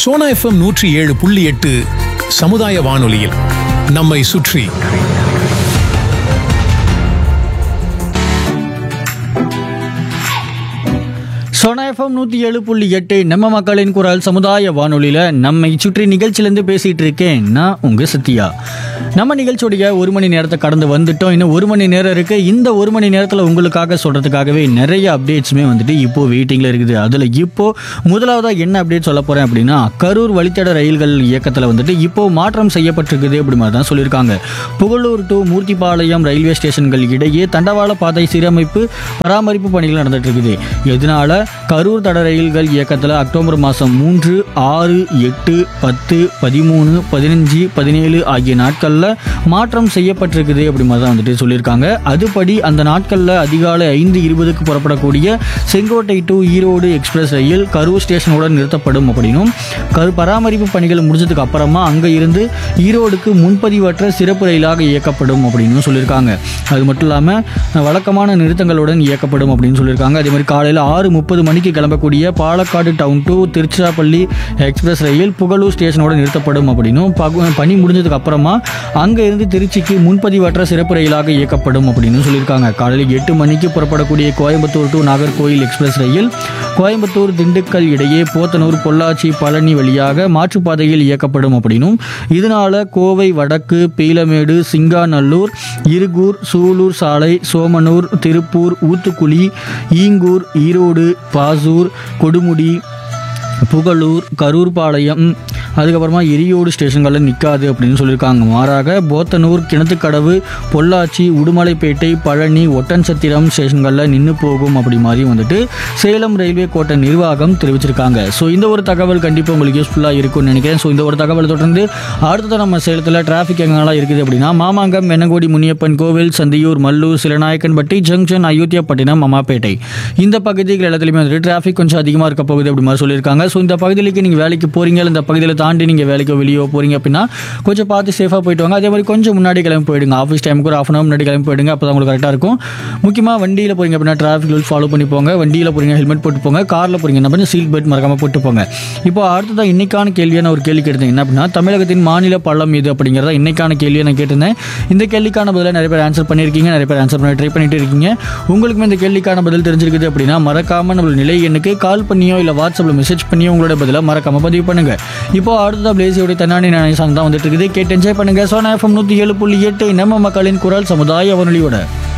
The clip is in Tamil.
சோனா எஃப்எம் நூற்றி ஏழு புள்ளி எட்டு சமுதாய வானொலியில் நம்மை சுற்றி சோனா எஃப்எம் நூற்றி ஏழு புள்ளி எட்டு நம்ம மக்களின் குரல் சமுதாய வானொலியில் நம்மை சுற்றி நிகழ்ச்சியிலேருந்து பேசிகிட்டு இருக்கேன் நான் உங்கள் சத்யா நம்ம நிகழ்ச்சியுடைய ஒரு மணி நேரத்தை கடந்து வந்துட்டோம் இன்னும் ஒரு மணி நேரம் இருக்குது இந்த ஒரு மணி நேரத்தில் உங்களுக்காக சொல்கிறதுக்காகவே நிறைய அப்டேட்ஸுமே வந்துட்டு இப்போது வெயிட்டிங்கில் இருக்குது அதில் இப்போது முதலாவதாக என்ன அப்டேட் சொல்ல போகிறேன் அப்படின்னா கரூர் வழித்தட ரயில்கள் இயக்கத்தில் வந்துட்டு இப்போது மாற்றம் செய்யப்பட்டிருக்குது அப்படி மாதிரி தான் சொல்லியிருக்காங்க புகழூர் டு மூர்த்திபாளையம் ரயில்வே ஸ்டேஷன்கள் இடையே தண்டவாள பாதை சீரமைப்பு பராமரிப்பு பணிகள் நடந்துட்டு இருக்குது இதனால கரூர் தட ரயில்கள் இயக்கத்தில் அக்டோபர் மாதம் மூன்று ஆறு எட்டு பத்து பதிமூணு பதினஞ்சு பதினேழு ஆகிய நாட்களில் மாற்றம் செய்யப்பட்டிருக்குது அப்படி மாதிரி தான் வந்துட்டு சொல்லியிருக்காங்க அதுபடி அந்த நாட்களில் அதிகாலை ஐந்து இருபதுக்கு புறப்படக்கூடிய செங்கோட்டை டு ஈரோடு எக்ஸ்பிரஸ் ரயில் கரூர் ஸ்டேஷனுடன் நிறுத்தப்படும் அப்படின்னும் கரு பராமரிப்பு பணிகள் முடிஞ்சதுக்கு அப்புறமா அங்கே இருந்து ஈரோடுக்கு முன்பதிவற்ற சிறப்பு ரயிலாக இயக்கப்படும் அப்படின்னு சொல்லியிருக்காங்க அது மட்டும் இல்லாமல் வழக்கமான நிறுத்தங்களுடன் இயக்கப்படும் அப்படின்னு சொல்லியிருக்காங்க அதே மாதிரி காலையில் ஆறு முப்பது மணிக்கு கிளம்பக்கூடிய Palakkad town to Tiruchirappalli express ரயில் புகழூர் ஸ்டேஷனோட நிறுத்தப்படும் அப்படின்னும் பகு- பணி முடிஞ்சதுக்கு அப்புறமா அங்கே இருந்து திருச்சிக்கு முன்பதிவற்ற சிறப்பு ரயிலாக இயக்கப்படும் அப்படின்னு சொல்லியிருக்காங்க காலையில் எட்டு மணிக்கு புறப்படக்கூடிய கோயம்புத்தூர் டு நாகர்கோயில் எக்ஸ்பிரஸ் ரயில் கோயம்புத்தூர் திண்டுக்கல் இடையே போத்தனூர் பொள்ளாச்சி பழனி வழியாக மாற்றுப்பாதையில் இயக்கப்படும் அப்படின்னும் இதனால கோவை வடக்கு பீலமேடு சிங்காநல்லூர் இருகூர் சூலூர் சாலை சோமனூர் திருப்பூர் ஊத்துக்குளி ஈங்கூர் ஈரோடு பாசூர் கொடுமுடி புகழூர் கரூர்பாளையம் அதுக்கப்புறமா எரியோடு ஸ்டேஷன்களில் நிற்காது அப்படின்னு சொல்லியிருக்காங்க மாறாக போத்தனூர் கிணத்துக்கடவு பொள்ளாச்சி உடுமலைப்பேட்டை பழனி ஒட்டன்சத்திரம் ஸ்டேஷன்களில் நின்று போகும் அப்படி மாதிரி வந்துட்டு சேலம் ரயில்வே கோட்ட நிர்வாகம் தெரிவிச்சிருக்காங்க ஸோ இந்த ஒரு தகவல் கண்டிப்பாக உங்களுக்கு யூஸ்ஃபுல்லாக இருக்கும்னு நினைக்கிறேன் ஸோ இந்த ஒரு தகவல் தொடர்ந்து அடுத்தது நம்ம சேலத்தில் டிராஃபிக் எங்கெல்லாம் இருக்குது அப்படின்னா மாமாங்கம் வெண்ணங்கோடி முனியப்பன் கோவில் சந்தியூர் மல்லூர் சிலநாயக்கன்பட்டி ஜங்ஷன் அயோத்தியாப்பட்டினம் அம்மாப்பேட்டை இந்த பகுதிகள் எல்லாத்துலேயுமே வந்துட்டு டிராஃபிக் கொஞ்சம் அதிகமாக இருக்க போகுது அப்படி மாதிரி சொல்லியிருக்காங்க ஸோ இந்த பகுதியிലേക്ക് நீங்கள் வேலைக்கு போகிறீங்க இல்லை இந்த பகுதியில் தாண்டி நீங்கள் வேலைக்கு வெளியே போகிறீங்க அப்படின்னா கொஞ்சம் பார்த்து சேஃபாக போயிட்டு வாங்க அதே மாதிரி கொஞ்சம் முன்னாடி கிளம்பி போயிடுங்க ஆஃபீஸ் டைமுக்கு ஒரு ஆஃப் அன் முன்னாடி கிளம்பி போயிடுங்க அப்போ தான் உங்களுக்கு கரெக்டாக இருக்கும் முக்கியமாக வண்டியில் போகிறீங்க அப்படின்னா டிராஃபிக் ரூல்ஸ் ஃபாலோ பண்ணி போங்க வண்டியில் போகிறீங்க ஹெல்மெட் போட்டு போங்க காரில் போகிறீங்க என்ன பண்ணி சீட் பெல்ட் மறக்காமல் போட்டு போங்க இப்போ அடுத்ததான் இன்னைக்கான கேள்வியை நான் ஒரு கேள்வி கேட்டிருந்தேன் என்ன அப்படின்னா தமிழகத்தின் மாநில பள்ளம் இது அப்படிங்கிறத இன்னைக்கான கேள்வியை நான் கேட்டிருந்தேன் இந்த கேள்விக்கான பதிலை நிறைய பேர் ஆன்சர் பண்ணியிருக்கீங்க நிறைய பேர் ஆன்சர் பண்ணி ட்ரை பண்ணிட்டு இருக்கீங்க உங்களுக்குமே இந்த கேள்விக்கான பதில் தெரிஞ்சிருக்குது அப்படின்னா மறக்காம நம்மளோட நிலை எண்ணுக்கு கால் பண்ணியோ இல்லை வாட்ஸ்அப்பில் மெசேஜ் பண்ணியோ உங்களோட பதிலை மறக்காம பதிவு பண்ணுங்க இப்போ அடுத்ததா பிளேசியோட தன்னாடி நாணய சாங் தான் வந்துட்டு இருக்குது கேட்டு என்ஜாய் பண்ணுங்க சோனா எஃப்எம் நூற்றி ஏழு புள்ளி எட்டு நம்ம மக்களின் குரல் சமுதாய வானொலியோட